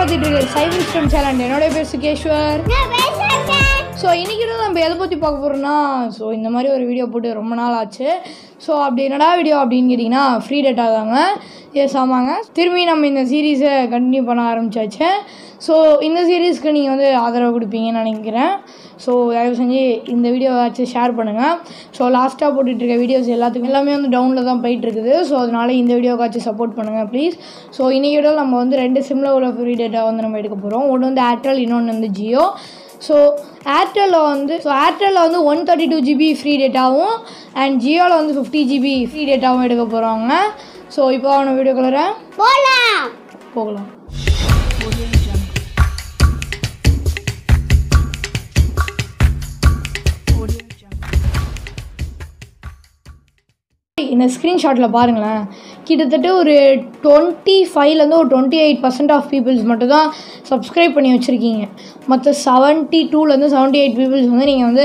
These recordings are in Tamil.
பார்த்துட்டு இருக்கு சைபர் சிஸ்டம் சேனல் என்னோட பேர் சுகேஸ்வர் ஸோ இன்றைக்கி நம்ம எதை பற்றி பார்க்க போகிறோம்னா ஸோ இந்த மாதிரி ஒரு வீடியோ போட்டு ரொம்ப நாள் ஆச்சு ஸோ அப்படி என்னடா வீடியோ அப்படின்னு கேட்டிங்கன்னா ஃப்ரீ டேட்டா தாங்க எஸ் ஆமாங்க திரும்பி நம்ம இந்த சீரீஸை கண்டினியூ பண்ண ஆரம்பிச்சாச்சு ஸோ இந்த சீரீஸ்க்கு நீங்கள் வந்து ஆதரவு கொடுப்பீங்கன்னு நினைக்கிறேன் ஸோ தயவு செஞ்சு இந்த வீடியோவாச்சும் ஷேர் பண்ணுங்கள் ஸோ லாஸ்ட்டாக போட்டுட்டு இருக்க வீடியோஸ் எல்லாத்துக்கும் எல்லாமே வந்து டவுனில் தான் போயிட்டு இருக்குது ஸோ அதனால இந்த வீடியோக்காச்சும் சப்போர்ட் பண்ணுங்கள் ப்ளீஸ் ஸோ இன்னைக்கு வீடியோ நம்ம வந்து ரெண்டு சிம்மில் உள்ள ஃப்ரீ டேட்டா வந்து நம்ம எடுக்க போகிறோம் ஒன்று வந்து ஏர்டெல் இன்னொன்று வந்து ஜியோ ஸோ ஏர்டெல்லில் வந்து ஸோ ஏர்டெல்லில் வந்து one thirty two GB free டேட்டாவும் அண்ட் ஜியோவில் வந்து ஃபிஃப்டி ஜிபி ஃப்ரீ டேட்டாவும் எடுக்க போகிறாங்க ஸோ இப்போ அவனை வீடியோ கலரை போலாம் போகலாம் இந்த ஸ்க்ரீன்ஷாட்டில் பாருங்களேன் கிட்டத்தட்ட ஒரு டுவெண்ட்டி ஃபைவ்லேருந்து ஒரு twenty eight percent of peoples மட்டும் தான் சப்ஸ்கிரைப் பண்ணி வச்சுருக்கீங்க மற்ற செவன்ட்டி டூலேருந்து செவன்ட்டி எயிட் பீப்புள்ஸ் வந்து நீங்கள் வந்து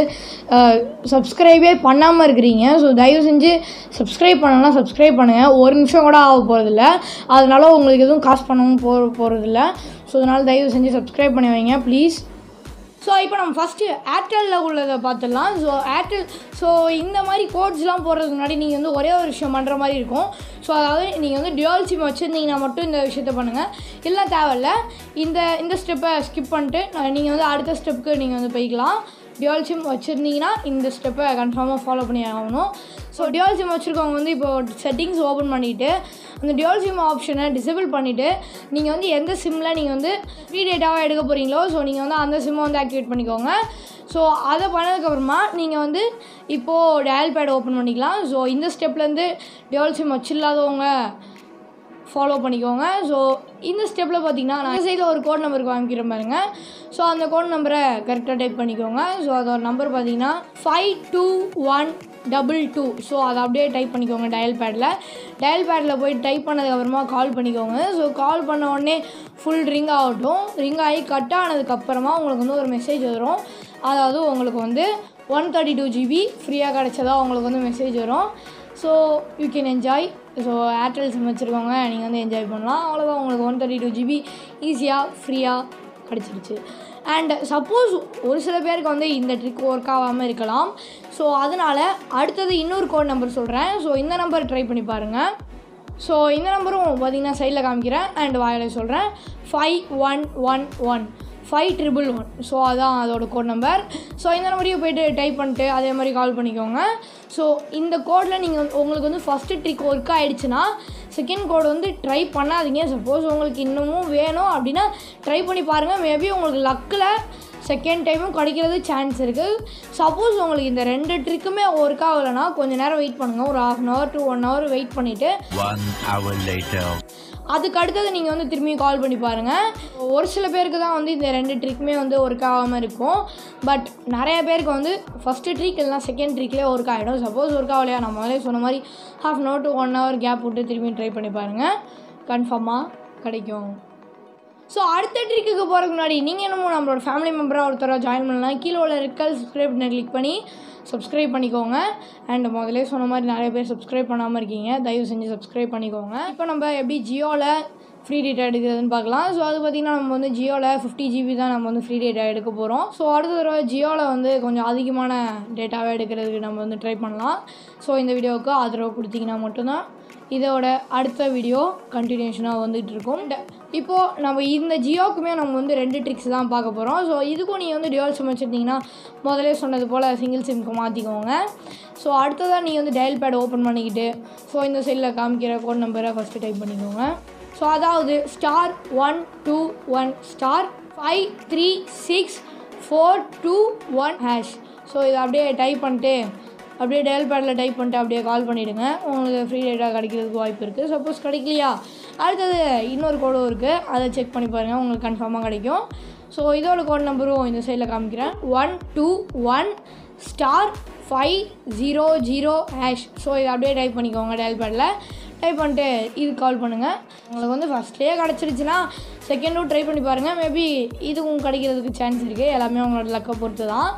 சப்ஸ்கிரைபே பண்ணாமல் இருக்கிறீங்க ஸோ தயவு செஞ்சு சப்ஸ்கிரைப் பண்ணலாம் சப்ஸ்கிரைப் பண்ணுங்கள் ஒரு நிமிஷம் கூட ஆக போகிறதில்ல அதனால உங்களுக்கு எதுவும் காசு பண்ணவும் போ போகிறதில்ல ஸோ அதனால் தயவு செஞ்சு சப்ஸ்கிரைப் பண்ணி வைங்க ப்ளீஸ் ஸோ இப்போ நம்ம ஃபஸ்ட்டு ஏர்டெல்லில் உள்ளதை பார்த்துடலாம் ஸோ ஏர்டெல் ஸோ இந்த மாதிரி கோட்ஸ்லாம் போடுறதுக்கு முன்னாடி நீங்கள் வந்து ஒரே ஒரு விஷயம் பண்ணுற மாதிரி இருக்கும் ஸோ அதாவது நீங்கள் வந்து டியூவல் சிம் வச்சுருந்தீங்கன்னா மட்டும் இந்த விஷயத்த பண்ணுங்கள் இல்லை தேவையில்ல இந்த இந்த ஸ்டெப்பை ஸ்கிப் பண்ணிட்டு நீங்கள் வந்து அடுத்த ஸ்டெப்புக்கு நீங்கள் வந்து போய்க்கலாம் டியூவல் சிம் வச்சுருந்தீங்கன்னா இந்த ஸ்டெப்பை கன்ஃபார்மாக ஃபாலோ பண்ணி ஆகணும் ஸோ டியூவல் சிம் வச்சுருக்கவங்க வந்து இப்போ செட்டிங்ஸ் ஓப்பன் பண்ணிவிட்டு அந்த டியூவல் சிம் ஆப்ஷனை டிசேபிள் பண்ணிவிட்டு நீங்கள் வந்து எந்த சிம்மில் நீங்கள் வந்து ஃப்ரீ டேட்டாவாக எடுக்க போகிறீங்களோ ஸோ நீங்கள் வந்து அந்த சிம்மை வந்து ஆக்டிவேட் பண்ணிக்கோங்க ஸோ அதை பண்ணதுக்கப்புறமா நீங்கள் வந்து இப்போது டயல் பேட் ஓப்பன் பண்ணிக்கலாம் ஸோ இந்த ஸ்டெப்லேருந்து டியூவல் சிம் வச்சில்லாதவங்க ஃபாலோ பண்ணிக்கோங்க ஸோ இந்த ஸ்டெப்பில் பார்த்தீங்கன்னா நான் சைடில் ஒரு கோட் நம்பருக்கு வாங்கிக்கிறேன் பாருங்க ஸோ அந்த கோட் நம்பரை கரெக்டாக டைப் பண்ணிக்கோங்க ஸோ அதோட நம்பர் பார்த்தீங்கன்னா five two one double two so அதை அப்படியே டைப் பண்ணிக்கோங்க டயல் பேடில் டயல் பேடில் போய் டைப் பண்ணதுக்கப்புறமா கால் பண்ணிக்கோங்க ஸோ கால் பண்ண உடனே ஃபுல் ரிங் ஆகட்டும் ரிங் ஆகி கட் ஆனதுக்கப்புறமா உங்களுக்கு வந்து ஒரு மெசேஜ் வரும் அதாவது உங்களுக்கு வந்து ஒன் தேர்ட்டி டூ ஜிபி ஃப்ரீயாக கிடச்சதா உங்களுக்கு வந்து மெசேஜ் வரும் so you can enjoy so Airtel SIM வச்சுருக்கவங்க நீங்கள் வந்து என்ஜாய் பண்ணலாம் அவ்வளோதான் உங்களுக்கு ஒன் தேர்ட்டி டூ ஜிபி ஈஸியாக ஃப்ரீயாக கிடச்சிருச்சு அண்ட் சப்போஸ் ஒரு சில பேருக்கு வந்து இந்த ட்ரிக் ஒர்க் ஆகாமல் இருக்கலாம் ஸோ அதனால் அடுத்தது இன்னொரு கோட் நம்பர் சொல்கிறேன் ஸோ இந்த நம்பர் ட்ரை பண்ணி பாருங்கள் ஸோ இந்த நம்பரும் பார்த்தீங்கன்னா சைடில் காமிக்கிறேன் அண்ட் வாயில சொல்கிறேன் five one one one five triple one so அதான் அதோட கோட் நம்பர் ஸோ இந்த நம்பரையும் போயிட்டு டைப் பண்ணிட்டு அதே மாதிரி கால் பண்ணிக்கோங்க ஸோ இந்த கோடில் நீங்கள் உங்களுக்கு வந்து ஃபஸ்ட்டு ட்ரிக் ஒர்க் ஆகிடுச்சுன்னா செகண்ட் கோட் வந்து ட்ரை பண்ணாதீங்க சப்போஸ் உங்களுக்கு இன்னமும் வேணும் அப்படின்னா ட்ரை பண்ணி பாருங்கள் மேபி உங்களுக்கு லக்கில் செகண்ட் டைமும் கிடைக்கிறது சான்ஸ் இருக்குது சப்போஸ் உங்களுக்கு இந்த ரெண்டு ட்ரிக்குமே ஒர்க் ஆகலைன்னா கொஞ்சம் நேரம் வெயிட் பண்ணுங்கள் ஒரு half an hour to one hour wait பண்ணிவிட்டு One hour later. அதுக்கு அடுத்தது நீங்கள் வந்து திரும்பி கால் பண்ணி பாருங்கள் ஒரு சில பேருக்கு தான் வந்து இந்த ரெண்டு ட்ரிக்குமே வந்து ஒர்க் ஆகாமல் இருக்கும் பட் நிறைய பேருக்கு வந்து ஃபஸ்ட்டு ட்ரிக் இல்லைனா செகண்ட் ட்ரிக்லேயே ஒர்க் ஆகிடும் சப்போஸ் ஒர்க் ஆகலையா நம்ம முதலே சொன்ன மாதிரி half an hour to one hour gap விட்டு திரும்பி ட்ரை பண்ணி பாருங்கள் கன்ஃபார்மாக கிடைக்கும் ஸோ அடுத்த ட்ரிக்குக்கு போகிறதுக்கு முன்னாடி நீங்கள் என்னமோ நம்மளோட ஃபேமிலி மெம்பராக ஒருத்தராக ஜாயின் பண்ணலாம் கீழே உள்ள ரெக்கல் சப்ஸ்கிரைப் பண்ண கிளிக் பண்ணி சப்ஸ்கிரைப் பண்ணிக்கோங்க அண்ட் முதலே சொன்ன மாதிரி நிறைய பேர் சப்ஸ்கிரைப் பண்ணாமல் இருக்கீங்க தயவு செஞ்சு சப்ஸ்கிரைப் பண்ணிக்கோங்க இப்போ நம்ம எப்படி ஜியோவில் ஃப்ரீ டேட்டா எடுக்கிறதுன்னு பார்க்கலாம் ஸோ அது பார்த்திங்கன்னா நம்ம வந்து ஜியோவில் ஃபிஃப்டி ஜிபி தான் நம்ம வந்து ஃப்ரீ டேட்டா எடுக்க போகிறோம் ஸோ அடுத்த தடவை ஜியோவில் வந்து கொஞ்சம் அதிகமான டேட்டாவை எடுக்கிறதுக்கு நம்ம வந்து ட்ரை பண்ணலாம் ஸோ இந்த வீடியோவுக்கு ஆதரவு கொடுத்தீங்கன்னா மட்டும்தான் இதோட அடுத்த வீடியோ கண்டினியூஷனாக வந்துகிட்டு இருக்கும் இப்போது நம்ம இந்த ஜியோக்குமே நம்ம வந்து ரெண்டு ட்ரிக்ஸ் தான் பார்க்க போகிறோம் ஸோ இதுக்கும் நீங்கள் வந்து டியூவல் சிம் வச்சுருந்தீங்கன்னா முதலே சொன்னது போல் சிங்கிள் சிம்க்கு மாற்றிக்கோங்க ஸோ அடுத்ததாக நீங்கள் வந்து டயல் பேட் ஓப்பன் பண்ணிக்கிட்டு ஸோ இந்த சைடில் காமிக்கிற கோட் நம்பரை ஃபஸ்ட்டு டைப் பண்ணிக்கோங்க ஸோ அதாவது star one two one star five three six four two one hash so இதை அப்படியே டைப் பண்ணிட்டு அப்படியே டயல் பேடில் டைப் பண்ணிட்டு அப்படியே கால் பண்ணிவிடுங்க உங்களுக்கு ஃப்ரீ டேட்டா கிடைக்கிறதுக்கு வாய்ப்பு இருக்குது சப்போஸ் கிடைக்கலையா அடுத்தது இன்னொரு கோடும் இருக்குது அதை செக் பண்ணி பாருங்கள் உங்களுக்கு கன்ஃபார்மாக கிடைக்கும் ஸோ இதோட கோட் நம்பரும் இந்த சைடில் காமிக்கிறேன் one two one star five zero zero hash so இதை அப்படியே டைப் பண்ணிக்கோங்க டயல் பேடில் டைப் பண்ணிட்டு இது கால் பண்ணுங்கள் உங்களுக்கு வந்து ஃபஸ்ட்லேயே கிடச்சிருச்சுன்னா செகண்டும் ட்ரை பண்ணி பாருங்கள் மேபி இதுவும் கிடைக்கிறதுக்கு சான்ஸ் இருக்குது எல்லாமே உங்களோட லக்கை பொறுத்து தான்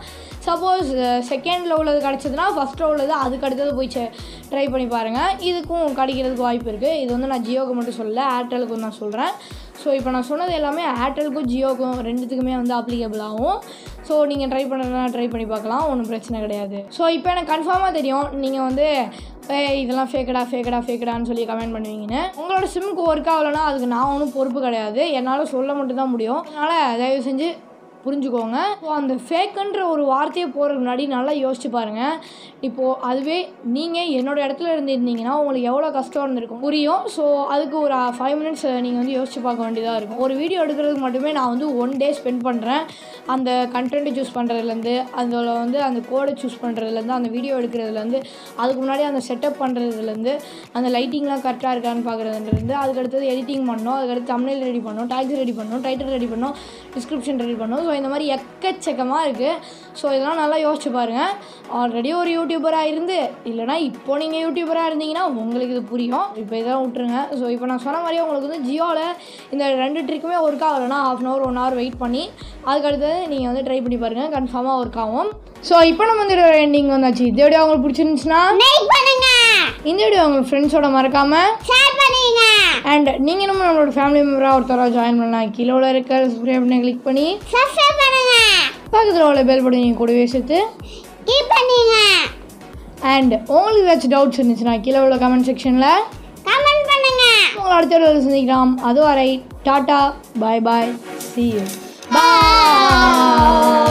சப்போஸ் செகண்டில் உள்ளது கிடச்சதுன்னா ஃபஸ்ட்டில் உள்ளது அதுக்கு அடுத்தது போய் ட்ரை பண்ணி பாருங்கள் இதுக்கும் கிடைக்கிறதுக்கு வாய்ப்பு இருக்குது இது வந்து நான் ஜியோக்கு மட்டும் சொல்லல ஏர்டெலுக்கும் நான் சொல்கிறேன் ஸோ இப்போ நான் சொன்னது எல்லாமே ஏர்டெலுக்கும் ஜியோக்கும் ரெண்டுத்துக்குமே வந்து அப்ளிகபிள் ஆகும் ஸோ நீங்கள் ட்ரை பண்ணுறதுனா ட்ரை பண்ணி பார்க்கலாம் ஒன்றும் பிரச்சனை கிடையாது ஸோ இப்போ எனக்கு கன்ஃபார்மாக தெரியும் நீங்கள் வந்து ஏய் இதெல்லாம் ஃபேக்கடா ஃபேக்கடா ஃபேக்கடான்னு சொல்லி கமெண்ட் பண்ணுவீங்கன்னு உங்களோட சிம்க்கு ஒர்க் ஆகலைன்னா அதுக்கு நான் ஒன்றும் பொறுப்பு கிடையாது என்னால் சொல்ல மட்டும் தான் முடியும் அதனால் தயவு செஞ்சு புரிஞ்சுக்கோங்க ஸோ அந்த ஃபேக்குன்ற ஒரு வார்த்தையை போகிறதுக்கு முன்னாடி நல்லா யோசிச்சு பாருங்கள் இப்போது அதுவே நீங்கள் என்னோட இடத்துல இருந்திருந்தீங்கன்னா உங்களுக்கு எவ்வளோ கஷ்டம் இருந்திருக்கும் புரியும் ஸோ அதுக்கு ஒரு ஃபைவ் மினிட்ஸ் நீங்கள் வந்து யோசிச்சு பார்க்க வேண்டியதாக இருக்கும் ஒரு வீடியோ எடுக்கிறதுக்கு மட்டுமே நான் வந்து ஒன் டே ஸ்பெண்ட் பண்ணுறேன் அந்த கண்டென்ட்டை சூஸ் பண்ணுறதுலேருந்து அதில் வந்து அந்த கோடை சூஸ் பண்ணுறதுலேருந்து அந்த வீடியோ எடுக்கிறதுலேருந்து அதுக்கு முன்னாடி அந்த செட்டப் பண்ணுறதுலேருந்து அந்த லைட்டிங்லாம் கரெக்டாக இருக்கான்னு பார்க்குறதுலேருந்து அதுக்கு அடுத்தது எடிட்டிங் பண்ணோம் அதுக்கடுத்து தமிழில் ரெடி பண்ணோம் டைட்டில் ரெடி பண்ணோம் டைட்டில் ரெடி பண்ணோம் டிஸ்கிரிப்ஷன் ரெடி பண்ணோம் ஸோ இந்த மாதிரி எக்கச்சக்கமாக இருக்குது ஸோ இதெல்லாம் நல்லா யோசிச்சு பாருங்கள் ஆல்ரெடி ஒரு யூடியூபராக இருந்து இல்லைனா இப்போ நீங்கள் யூடியூபராக இருந்தீங்கன்னா உங்களுக்கு இது புரியும் இப்போ இதெல்லாம் விட்டுருங்க ஸோ இப்போ நான் சொன்ன மாதிரியே உங்களுக்கு வந்து ஜியோவில் இந்த ரெண்டு ட்ரிக்குமே ஒர்க் ஆகலைன்னா half an hour one hour wait பண்ணி அதுக்கடுத்தது நீங்கள் வந்து ட்ரை பண்ணி பாருங்கள் கன்ஃபார்மாக ஒர்க் ஆகும் ஸோ இப்போ நம்ம வந்து எண்டிங் வந்தாச்சு இந்த வீடியோ உங்களுக்கு பிடிச்சிருந்துச்சுன்னா லைக் பண்ணுங்க இந்த வீடியோ உங்கள் ஃப்ரெண்ட்ஸோட மறக்காமல் ஷேர் பண்ணுங்க அண்ட் நீங்கள் நம்ம நம்மளோட ஃபேமிலி மெம்பராக ஒருத்தராக ஜாயின் பண்ணலாம் கீழே உள்ள இருக்க சப்ஸ்கிரைப் பண்ணி கிளிக் பண்ணி சப்ஸ்கிரைப் பண்ணுங்க பக்கத்தில் உள்ள பெல் பட்டன் நீங்கள் கூடவே சேர்த்து கீப் பண்ணுங்க அண்ட் உங்களுக்கு ஏதாச்சும் டவுட்ஸ் இருந்துச்சுன்னா கீழே உள்ள கமெண்ட் செக்ஷனில் கமெண்ட் பண்ணுங்க உங்களை அடுத்த வீடியோவில் சந்திக்கலாம் அதுவரை ta-ta bye bye see you bye